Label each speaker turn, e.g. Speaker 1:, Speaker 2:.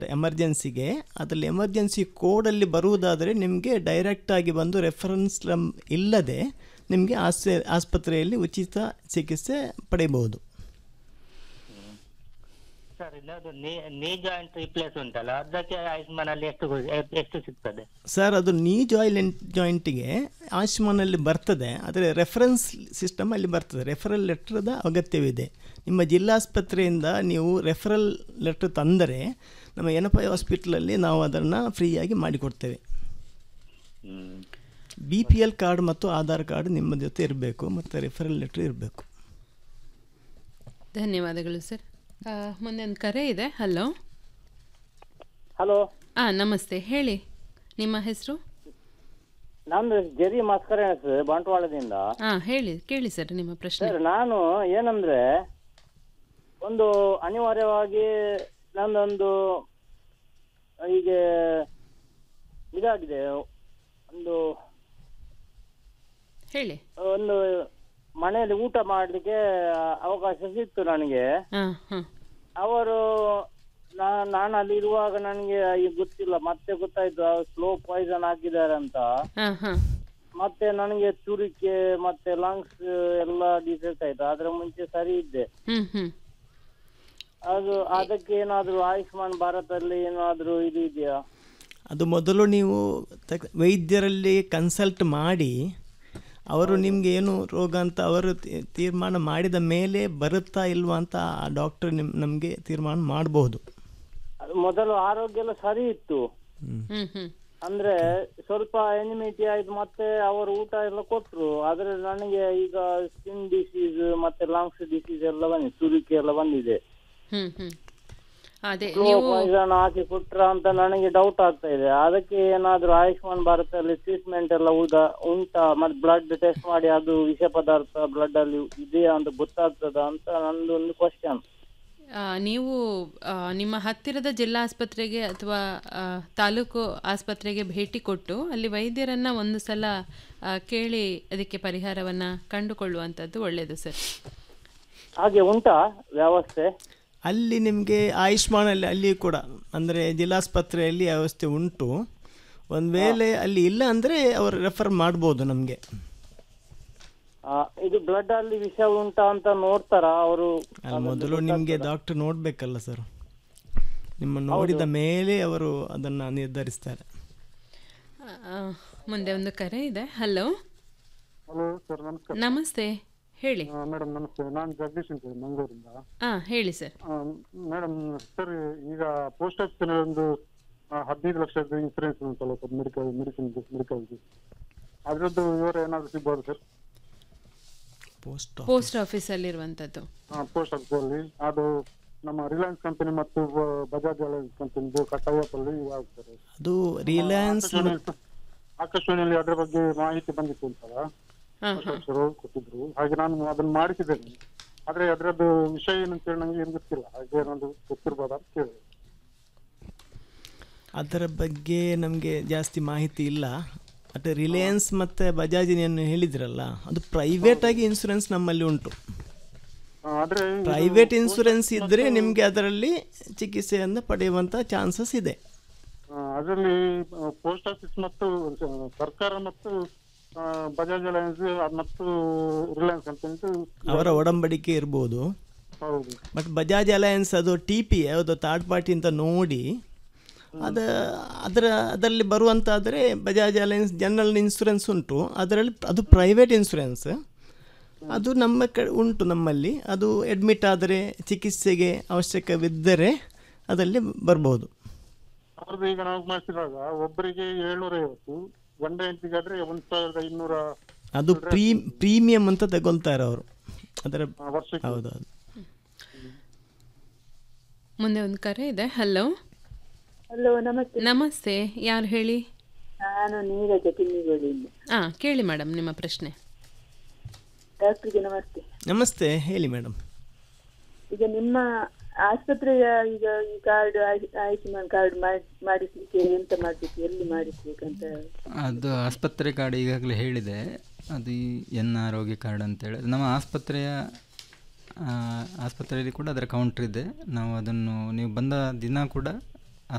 Speaker 1: ಎಮರ್ಜೆನ್ಸಿಗೆ ಅದರಲ್ಲಿ ಎಮರ್ಜೆನ್ಸಿ ಕೋಡಲ್ಲಿ ಬರುವುದಾದರೆ ನಿಮಗೆ ಡೈರೆಕ್ಟಾಗಿ ಬಂದು ರೆಫರೆನ್ಸ್ ನಮ್ ಇಲ್ಲದೆ ನಿಮಗೆ ಆಸ್ಪೆ ಆಸ್ಪತ್ರೆಯಲ್ಲಿ ಉಚಿತ ಚಿಕಿತ್ಸೆ ಪಡೆಯಬಹುದು
Speaker 2: ಸರ್ ಇಲ್ಲದು ನೀ ನೀ ಜಾಯಿಂಟ್ ರಿಪ್ಲೇಸ್ ಉಂಟಲ್ಲ ಅದಕ್ಕೆ ಆಯುಷ್ಮಾನ್ ಅಲ್ಲಿ ಎಷ್ಟು ಎಷ್ಟು ಸಿಗ್ತದೆ
Speaker 1: ಸರ್ ಅದು ನೀ ಜಾಯಿಲೆಂಟ್ ಜಾಯಿಂಟಿಗೆ ಆಯುಷ್ಮಾನಲ್ಲಿ ಬರ್ತದೆ ಆದರೆ ರೆಫರೆನ್ಸ್ ಸಿಸ್ಟಮ್ ಅಲ್ಲಿ ಬರ್ತದೆ ರೆಫರಲ್ ಲೆಟ್ರದ ಅಗತ್ಯವಿದೆ ನಿಮ್ಮ ಜಿಲ್ಲಾಸ್ಪತ್ರೆಯಿಂದ ನೀವು ರೆಫರಲ್ ಲೆಟ್ರ್ ತಂದರೆ ನಮ್ಮ ಎನಪೈ ಹಾಸ್ಪಿಟ್ಲಲ್ಲಿ ನಾವು ಅದನ್ನು ಫ್ರೀಯಾಗಿ ಮಾಡಿಕೊಡ್ತೇವೆ ಬಿ ಪಿ ಎಲ್ ಕಾರ್ಡ್ ಮತ್ತು ಆಧಾರ್ ಕಾರ್ಡ್ ನಿಮ್ಮ ಜೊತೆ ಇರಬೇಕು ಮತ್ತು ರೆಫರಲ್ ಲೆಟ್ರ್ ಇರಬೇಕು
Speaker 3: ಧನ್ಯವಾದಗಳು ಸರ್ ಆ, ಮುಂದೆ ಒಂದು ಕರೆ ಇದೆ ಹಲೋ
Speaker 4: ಹಲೋ
Speaker 3: ಹಾಂ ನಮಸ್ತೆ ಹೇಳಿ ನಿಮ್ಮ ಹೆಸರು
Speaker 4: ನಂದು ಜರಿ ಮಸ್ಕರೇಣಸ್ ಬಂಟ್ವಾಳದಿಂದ
Speaker 3: ಹಾಂ ಹೇಳಿ ಕೇಳಿ ಸರ್ ನಿಮ್ಮ ಪ್ರಶ್ನೆ
Speaker 4: ಸರ್ ನಾನು ಏನಂದ್ರೆ ಒಂದು ಅನಿವಾರ್ಯವಾಗಿ ನಂದೊಂದು ಹೀಗೆ ಇದಾಗಿದೆ ಒಂದು
Speaker 3: ಹೇಳಿ
Speaker 4: ಒಂದು ಮನೆಯಲ್ಲಿ ಊಟ ಮಾಡಲಿಕ್ಕೆ ಅವಕಾಶ ಸಿಕ್ತು ನನಗೆ
Speaker 3: ಹಾಂ ಹಾಂ
Speaker 4: ಅವರು ನಾ- ನಾನು ಅಲ್ಲಿ ಇರುವಾಗ ನನಗೆ ಈಗ ಗೊತ್ತಿಲ್ಲ ಮತ್ತೆ ಗೊತ್ತಾಯ್ತು ಸ್ಲೋ ಪಾಯ್ಸನ್ ಹಾಕಿದ್ದಾರೆ ಅಂತ
Speaker 3: ಹಾಂ ಹಾಂ
Speaker 4: ಮತ್ತೆ ನನಗೆ ತುರಿಕೆ ಮತ್ತೆ ಲಂಗ್ಸ್ ಎಲ್ಲ ಡಿಫೆಕ್ಟ್ ಆಯ್ತು ಅದ್ರ ಮುಂಚೆ ಸರಿ ಇದ್ದೆ
Speaker 3: ಹ್ಞೂ ಹ್ಞೂ
Speaker 4: ಅದು ಅದಕ್ಕೆ ಏನಾದ್ರು ಆಯುಷ್ಮಾನ್ ಭಾರತಲ್ಲಿ ಏನಾದ್ರು ಇದು ಇದೆಯಾ
Speaker 1: ಅದು ಮೊದಲು ನೀವು ತಕ್- ವೈದ್ಯರಲ್ಲಿ ಕನ್ಸಲ್ಟ್ ಮಾಡಿ ಅವರು ನಿಮಗೆ ಏನು ರೋಗ ಅಂತ ಅವರು ತಿ- ತೀರ್ಮಾನ ಮಾಡಿದ ಮೇಲೆ ಬರುತ್ತಾ ಇಲ್ವಾ ಅಂತ ಆ ಡಾಕ್ಟರ್ ನಿಮ್ ನಮಗೆ ತೀರ್ಮಾನ ಮಾಡಬಹುದು
Speaker 4: ಅದು ಮೊದಲು ಆರೋಗ್ಯ ಎಲ್ಲ ಸರಿ ಇತ್ತು
Speaker 3: ಹ್ಞೂ ಹ್ಞೂ
Speaker 4: ಅಂದ್ರೆ ಸ್ವಲ್ಪ ಎನಿಮಿಟಿ ಆಯ್ತು ಮತ್ತೆ ಅವರು ಊಟ ಎಲ್ಲ ಕೊಟ್ರು ಆದ್ರೆ ನನಗೆ ಈಗ ಸ್ಕಿನ್ ಡಿಸೀಸ್ ಮತ್ತೆ ಲಂಗ್ಸ್ ಡಿಸೀಸ್ ಎಲ್ಲ ಬಂದಿದೆ ತುರಿಕೆ ಎಲ್ಲ ಬಂದಿದೆ
Speaker 3: ಹ್ಞೂ ಹ್ಞೂ ಅದೇ
Speaker 4: ಸ್ಲೋ
Speaker 3: ನೀವು
Speaker 4: ಪಾಯ್ಸನ್ ಹಾಕಿ ಕೊಟ್ರ ಅಂತ ನನಗೆ ಡೌಟ್ ಆಗ್ತಾ ಇದೆ ಅದಕ್ಕೆ ಏನಾದ್ರು ಆಯುಷ್ಮಾನ್ ಭಾರತದಲ್ಲಿ ಟ್ರೀಟ್ಮೆಂಟ್ ಎಲ್ಲ ಉದಾ ಉಂಟಾ ಮತ್ತೆ ಬ್ಲಡ್ ಟೆಸ್ಟ್ ಮಾಡಿ ಅದು ವಿಷ ಪದಾರ್ಥ ಬ್ಲಡ್ ಅಲ್ಲಿ ಇದೆಯಾ ಅಂತ ಗೊತ್ತಾಗ್ತದ ಅಂತ ನಂದು ಒಂದು ಕ್ವಶನ್
Speaker 3: ಆ, ನೀವು ಆ, ನಿಮ್ಮ ಹತ್ತಿರದ ಜಿಲ್ಲಾ ಆಸ್ಪತ್ರೆಗೆ ಅಥವಾ ಆ, ತಾಲೂಕು ಆಸ್ಪತ್ರೆಗೆ ಭೇಟಿ ಕೊಟ್ಟು ಅಲ್ಲಿ ವೈದ್ಯರನ್ನು ಒಂದು ಸಲ ಆ, ಕೇಳಿ ಅದಕ್ಕೆ ಪರಿಹಾರವನ್ನು ಕಂಡುಕೊಳ್ಳುವಂಥದ್ದು ಒಳ್ಳೆಯದು ಸರ್
Speaker 4: ಹಾಗೆ ಉಂಟಾ ವ್ಯವಸ್ಥೆ
Speaker 1: ಅಲ್ಲಿ ನಿಮಗೆ ಆಯುಷ್ಮಾನಲ್ಲಿ ಅಲ್ಲಿ ಕೂಡ ಅಂದರೆ ಜಿಲ್ಲಾಸ್ಪತ್ರೆಯಲ್ಲಿ ವ್ಯವಸ್ಥೆ ಉಂಟು ಒಂದು ವೇಳೆ ಅಲ್ಲಿ ಇಲ್ಲ ಅಂದರೆ ಅವರು ರೆಫರ್ ಮಾಡ್ಬೋದು ನಮಗೆ
Speaker 4: ಆ, ಇದು ಬ್ಲಡ್ ಅಲ್ಲಿ ವಿಷ ಉಂಟಾ ಅಂತ ನೋಡ್ತಾರ ಅವರು
Speaker 1: ಅಲ್ಲಿ ಮೊದಲು ನಿಮಗೆ ಡಾಕ್ಟರ್ ನೋಡಬೇಕಲ್ಲ ಸರ್ ನಿಮ್ಮ ನೋಡಿದ ಮೇಲೆ ಅವರು ಅದನ್ನು ನಿರ್ಧರಿಸ್ತಾರೆ
Speaker 3: ಆ, ಮುಂದೆ ಒಂದು ಕರೆ ಇದೆ ಹಲೋ
Speaker 5: ಹಲೋ ಸರ್ ನಮಸ್ಕಾರ
Speaker 3: ನಮಸ್ತೆ ಹೇಳಿ
Speaker 5: ಮೇಡಮ್ ನಮಸ್ತೆ ನಾನು ಜಗದೀಶ್ ಅಂತ ಹೇಳಿ ಮಂಗಳೂರಿಂದ
Speaker 3: ಹಾಂ ಹೇಳಿ ಸರ್
Speaker 5: ಮೇಡಮ್ ಸರ್ ಈಗ ಪೋಸ್ಟ್ ಆಫೀಸ್ ಒಂದು ಆ, ಹದಿನೈದು ಲಕ್ಷದ ಇನ್ಸೂರೆನ್ಸ್ ಉಂಟಲ್ಲ ಸರ್ ಮೆಡಿಕಲ್ ಮೆಡಿಸಿನ್ ಮೆಡಿಕಲ್ಗೆ ಅದರದ್ದು ವಿವರ ಏನಾದ್ರು ಸಿಗ್ಬೋದು ಸರ್
Speaker 1: ಪೋಸ್ಟ್
Speaker 3: ಪೋಸ್ಟ್ ಆಫೀಸಲ್ಲಿರುವಂಥದ್ದು
Speaker 5: ಪೋಸ್ಟ್ ಆಫೀಸಲ್ಲಿ ಅದು ನಮ್ಮ ರಿಲಯನ್ಸ್ ಕಂಪನಿ ಮತ್ತು ಬ- ಬಜಾಜ್ ಅಲಯನ್ಸ್ ಕಂಪನಿದು ಕಟ್ಟಾಯಪಲ್ಲಿ ಯಾವ್ದು ಸರ್
Speaker 1: ಅದು ರಿಲಯನ್ಸ್
Speaker 5: ಆಕಾಶವಾಣಿಯಲ್ಲಿ- ಆಕಾಶವಾಣಿಯಲ್ಲಿ ಅದರ ಬಗ್ಗೆ ಮಾಹಿತಿ ಬಂದಿತ್ತು ಅಂತಲ್ಲ
Speaker 3: ಹಾಂ ಹಾಂ
Speaker 5: ಅಧ್ಯಕ್ಷರು ಕೊಟ್ಟಿದ್ರು ಹಾಗೆ ನಾನು ಅದನ್ನ ಮಾಡಿಸಿದ್ದೇನೆ ಆದ್ರೆ ಅದರದ್ದು ವಿಷಯ ಏನು ಅಂತ ಹೇಳಿ ನಂಗೆ ಏನು ಗೊತ್ತಿಲ್ಲ ಹಾಗೆ ಏನಾದ್ರು ಗೊತ್ತಿರ್ಬೋದಾ ಅಂತ ಕೇಳಿದೆ
Speaker 1: ಅದರ ಬಗ್ಗೆ ನಮಗೆ ಜಾಸ್ತಿ ಮಾಹಿತಿ ಇಲ್ಲ ಮತ್ತು ರಿಲಯನ್ಸ್ ಮತ್ತು ಬಜಾಜಿನ ಹೇಳಿದ್ರಲ್ಲ ಅದು ಪ್ರೈವೇಟ್ ಆಗಿ ಇನ್ಸೂರೆನ್ಸ್ ನಮ್ಮಲ್ಲಿ ಉಂಟು
Speaker 5: ಆ, ಆದ್ರೆ ಇದು
Speaker 1: ಪ್ರೈವೇಟ್ ಇನ್ಸೂರೆನ್ಸ್ ಇದ್ದರೆ ನಿಮಗೆ ಅದರಲ್ಲಿ ಚಿಕಿತ್ಸೆಯನ್ನು ಪಡೆಯುವಂಥ ಚಾನ್ಸಸ್ ಇದೆ
Speaker 5: ಆ, ಅದರಲ್ಲಿ ಪೋಸ್ಟ್ ಆಫೀಸ್ ಮತ್ತು ಸ- ಸರ್ಕಾರ ಮತ್ತು ಆ, ಬಜಾಜ್ ಅಲಯನ್ಸ್ ಮತ್ತು ರಿಲಯನ್ಸ್ ಕಂಪನಿ
Speaker 1: ಅವರ ಒಡಂಬಡಿಕೆ ಇರ್ಬೋದು
Speaker 5: ಹೌದು
Speaker 1: ಬಟ್ ಬಜಾಜ್ ಅಲಯನ್ಸ್ ಅದು ಟಿ ಪಿ ಯಾವುದು ಥರ್ಡ್ ಪಾರ್ಟಿ ಅಂತ ನೋಡಿ ಅದ ಅದರ ಅದರಲ್ಲಿ ಬರುವಂತಾದರೆ ಬಜಾಜ್ ಅಲಯನ್ಸ್ ಜನರಲ್ ಇನ್ಸೂರೆನ್ಸ್ ಉಂಟು ಅದರಲ್ಲಿ ಅದು ಪ್ರೈವೇಟ್ ಇನ್ಸೂರೆನ್ಸ್ ಅದು ನಮ್ಮ ಕಡೆ ಉಂಟು ನಮ್ಮಲ್ಲಿ ಅದು ಅಡ್ಮಿಟ್ ಆದರೆ ಚಿಕಿತ್ಸೆಗೆ ಅವಶ್ಯಕವಿದ್ದರೆ ಅದರಲ್ಲಿ ಬರ್ಬೋದು
Speaker 5: ಅವ್ರದ್ದು ಈಗ ನಾವು ಮಾಡಿಸಿದಾಗ ಒಬ್ಬರಿಗೆ ಏಳ್ನೂರ ಐವತ್ತು ಗಂಡ ಹೆಂಡತಿಗಾದ್ರೆ ಒಂದ್ ಸಾವಿರದ ಇನ್ನೂರ
Speaker 1: ಅದು ಪ್ರೀ ಪ್ರೀಮಿಯಂ ಅಂತ ತಗೊಳ್ತಾರೆ ಅವರು ಅದರ
Speaker 5: ಆ, ವರ್ಷಕ್ಕೆ
Speaker 1: ಹೌದೌದು
Speaker 3: ಮುಂದೆ ಒಂದು ಕರೆ ಇದೆ ಹಲೋ
Speaker 6: ಹಲೋ ನಮಸ್ತೆ
Speaker 3: ನಮಸ್ತೆ ಯಾರು ಹೇಳಿ
Speaker 6: ನಾನು ನೀರಜ ಕಿನ್ನಿಗೋಳಿಂದ
Speaker 3: ಹಾಂ ಕೇಳಿ ಮೇಡಮ್ ನಿಮ್ಮ ಪ್ರಶ್ನೆ
Speaker 6: ಡಾಕ್ಟ್ರಿಗೆ ನಮಸ್ತೆ
Speaker 1: ನಮಸ್ತೆ ಹೇಳಿ ಮೇಡಮ್
Speaker 6: ಈಗ ನಿಮ್ಮ ಆಸ್ಪತ್ರೆಯ ಈಗ ಈ ಕಾರ್ಡ್ ಆಯುಷ್ಮಾನ್ ಕಾರ್ಡ್ ಮಾಡಿಸ್ಲಿಕ್ಕೆ ಎಂತ ಮಾಡ್ಬೇಕು ಎಲ್ಲಿ ಮಾಡಿಸ್ಬೇಕಂತ
Speaker 7: ಅದು ಆಸ್ಪತ್ರೆ ಕಾರ್ಡ್ ಈಗಾಗಲೇ ಹೇಳಿದೆ ಅದು ಈ ಎನ್ ಆರೋಗ್ಯ ಕಾರ್ಡ್ ಅಂತೇಳಿ ಅದು ನಮ್ಮ ಆಸ್ಪತ್ರೆಯ ಆ, ಆಸ್ಪತ್ರೆಯಲ್ಲಿ ಕೂಡ ಅದರ ಕೌಂಟ್ರ್ ಇದೆ ನಾವು ಅದನ್ನು ನೀವು ಬಂದ ದಿನ ಕೂಡ